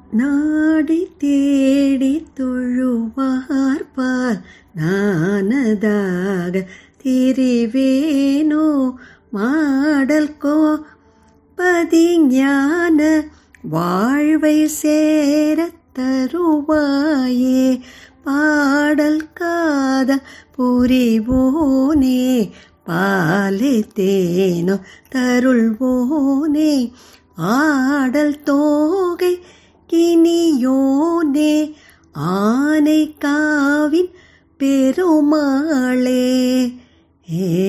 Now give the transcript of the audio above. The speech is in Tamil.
நாடி தேடி தொழுவார்பால் நானதாக திரிவேனோ மாடல் கோ பதிஞான வாழ்வை சேரத் தருவாயே பாடல் காத புரிவோனே பாலை தேனோ தருள்வோனே ஆடல் தோகை கினியோனே ஆனை காவின் பெருமாளே ஏ